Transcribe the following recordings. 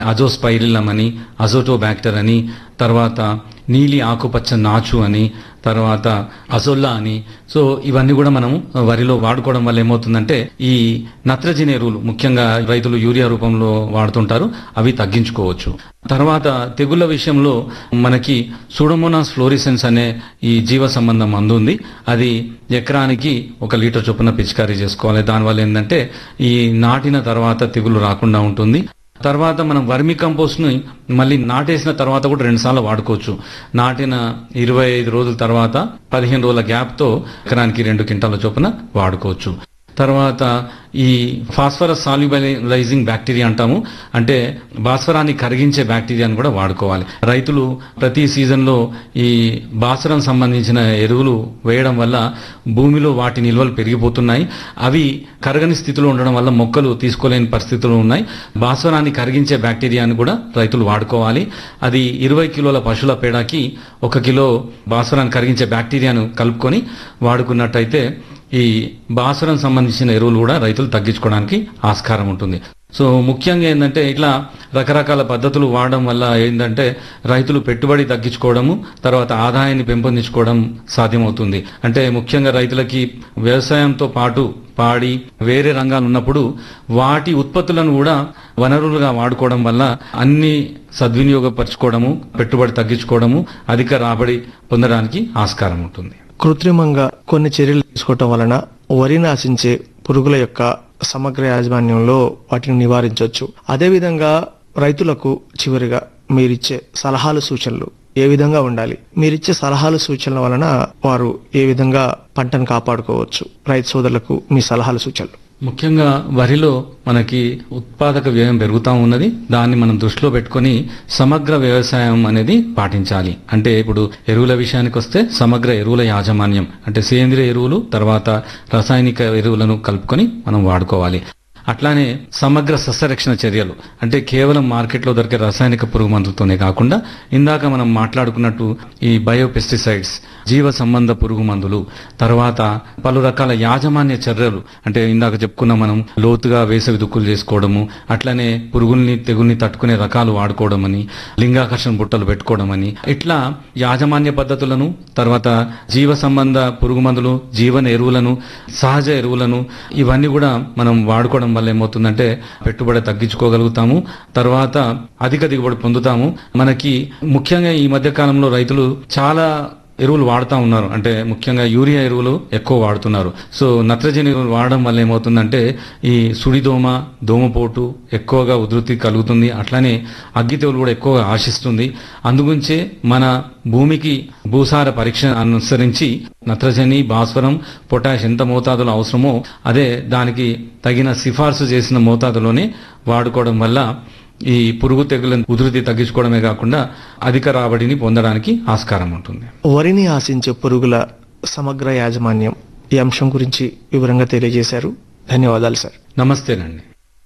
Azospirillum అని అజోటోబ్యాక్టర్ అని తర్వాత నీలి ఆకుపచ్చ నాచు అని తర్వాత అజొల్లా అని సో ఇవన్నీ కూడా మనం వరిలో వాడుకోవడం వల్ల ఏమవుతుందంటే ఈ నత్రజని ఎరువులు ముఖ్యంగా రైతులు యూరియా రూపంలో వాడుతుంటారు అవి తగ్గించుకోవచ్చు తర్వాత తెగుళ్ళ విషయంలో మనకి సూడోమోనాస్ ఫ్లోరిసెన్స్ అనే ఈ జీవ సంబంధం మందు ఉంది అది ఎకరానికి ఒక లీటర్ చొప్పున పిచికారీ చేసుకోవాలి దానివల్ల ఏంటంటే ఈ నాటిన తర్వాత తెగులు రాకుండా ఉంటుంది తర్వాత మనం వర్మి కంపోస్ట్ ని మళ్ళీ నాటేసిన తర్వాత కూడా రెండు సార్లు వాడుకోవచ్చు నాటిన ఇరవై ఐదు రోజుల తర్వాత పదిహేను రోజుల గ్యాప్ తో ఎకరానికి రెండు క్వింటాల చొప్పున వాడుకోవచ్చు తర్వాత ఈ ఫాస్ఫరస్ సాల్యుబలైజింగ్ బ్యాక్టీరియా అంటాము అంటే భాస్వరాన్ని కరిగించే బ్యాక్టీరియాని కూడా వాడుకోవాలి రైతులు ప్రతి సీజన్లో ఈ భాస్వరం సంబంధించిన ఎరువులు వేయడం వల్ల భూమిలో వాటి నిల్వలు పెరిగిపోతున్నాయి అవి కరగని స్థితిలో ఉండడం వల్ల మొక్కలు తీసుకోలేని పరిస్థితులు ఉన్నాయి భాస్వరాన్ని కరిగించే బ్యాక్టీరియాని కూడా రైతులు వాడుకోవాలి అది ఇరవై కిలోల పశువుల పేడకి ఒక కిలో భాస్వరాన్ని కరిగించే బ్యాక్టీరియాను కలుపుకొని వాడుకున్నట్టయితే ఈ భాస్వరం సంబంధించిన ఎరువులు కూడా రైతులు తగ్గించుకోవడానికి ఆస్కారం ఉంటుంది సో ముఖ్యంగా ఏంటంటే ఇట్లా రకరకాల పద్ధతులు వాడడం వల్ల ఏంటంటే రైతులు పెట్టుబడి తగ్గించుకోవడము తర్వాత ఆదాయాన్ని పెంపొందించుకోవడం సాధ్యమవుతుంది అంటే ముఖ్యంగా రైతులకి వ్యవసాయంతో పాటు పాడి వేరే రంగాలు ఉన్నప్పుడు వాటి ఉత్పత్తులను కూడా వనరులుగా వాడుకోవడం వల్ల అన్ని సద్వినియోగపరచుకోవడము పెట్టుబడి తగ్గించుకోవడము అధిక రాబడి పొందడానికి ఆస్కారం ఉంటుంది కృత్రిమంగా కొన్ని చర్యలు తీసుకోవటం వలన వరిని ఆశించే పురుగుల యొక్క సమగ్ర యాజమాన్యంలో వాటిని నివారించవచ్చు అదేవిధంగా రైతులకు చివరిగా మీరిచ్చే సలహాలు సూచనలు ఏ విధంగా ఉండాలి మీరిచ్చే సలహాలు సూచనల వలన వారు ఏ విధంగా పంటను కాపాడుకోవచ్చు రైతు సోదరులకు మీ సలహాలు సూచనలు ముఖ్యంగా వరిలో మనకి ఉత్పాదక వ్యయం పెరుగుతా ఉన్నది దాన్ని మనం దృష్టిలో పెట్టుకొని సమగ్ర వ్యవసాయం అనేది పాటించాలి అంటే ఇప్పుడు ఎరువుల విషయానికి వస్తే సమగ్ర ఎరువుల యాజమాన్యం అంటే సేంద్రియ ఎరువులు తర్వాత రసాయనిక ఎరువులను కలుపుకొని మనం వాడుకోవాలి అట్లానే సమగ్ర సస్యరక్షణ చర్యలు అంటే కేవలం మార్కెట్లో దొరికే రసాయనిక పురుగు మందులతోనే కాకుండా ఇందాక మనం మాట్లాడుకున్నట్టు ఈ బయోపెస్టిసైడ్స్ జీవ సంబంధ పురుగు మందులు తర్వాత పలు రకాల యాజమాన్య చర్యలు అంటే ఇందాక చెప్పుకున్న మనం లోతుగా వేసవి దుక్కులు చేసుకోవడము అట్లనే పురుగుల్ని తెగుల్ని తట్టుకునే రకాలు వాడుకోవడం అని లింగాకర్షణ బుట్టలు పెట్టుకోవడం అని ఇట్లా యాజమాన్య పద్ధతులను తర్వాత జీవ సంబంధ పురుగు మందులు జీవన ఎరువులను సహజ ఎరువులను ఇవన్నీ కూడా మనం వాడుకోవడం వల్ల ఏమవుతుందంటే పెట్టుబడి తగ్గించుకోగలుగుతాము తర్వాత అధిక దిగుబడి పొందుతాము మనకి ముఖ్యంగా ఈ మధ్య కాలంలో రైతులు చాలా ఎరువులు వాడుతూ ఉన్నారు అంటే ముఖ్యంగా యూరియా ఎరువులు ఎక్కువ వాడుతున్నారు సో నత్రజని ఎరువులు వాడడం వల్ల ఏమవుతుందంటే ఈ సుడిదోమ దోమపోటు ఎక్కువగా ఉధృతి కలుగుతుంది అట్లానే అగ్గి తెగులు కూడా ఎక్కువగా ఆశిస్తుంది అందుగురించే మన భూమికి భూసార పరీక్ష అనుసరించి నత్రజని భాస్వరం పొటాష్ ఎంత మోతాదులో అవసరమో అదే దానికి తగిన సిఫార్సు చేసిన మోతాదులోనే వాడుకోవడం వల్ల ఈ పురుగు తెగుల ఉధృతి తగ్గించుకోవడమే కాకుండా అధిక రాబడిని పొందడానికి ఆస్కారం ఉంటుంది వరిని ఆశించే పురుగుల సమగ్ర యాజమాన్యం ఈ అంశం గురించి వివరంగా తెలియజేశారు ధన్యవాదాలు సార్ నమస్తేనండి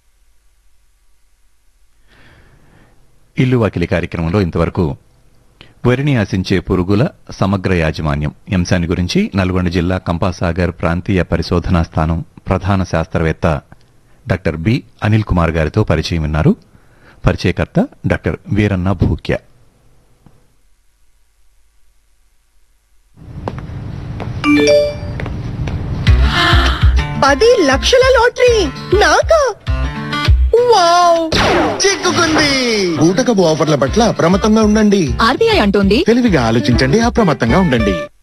ఇల్లు వాకిలి కార్యక్రమంలో ఇంతవరకు వరిని ఆశించే పురుగుల సమగ్ర యాజమాన్యం ఈ అంశాన్ని గురించి నల్గొండ జిల్లా కంపాసాగర్ ప్రాంతీయ పరిశోధనా స్థానం ప్రధాన శాస్త్రవేత్త డాక్టర్ బి అనిల్ కుమార్ గారితో పరిచయం విన్నారు పరిచయకర్త డాక్టర్ వీరన్న భూక్య పది లక్షల లాటరీ నాకా వావ్ చిక్కుకుంది ఊటకపు ఆఫర్ల పట్ల అప్రమత్తంగా ఉండండి ఆర్బీఐ అంటోంది తెలివిగా ఆలోచించండి అప్రమత్తంగా ఉండండి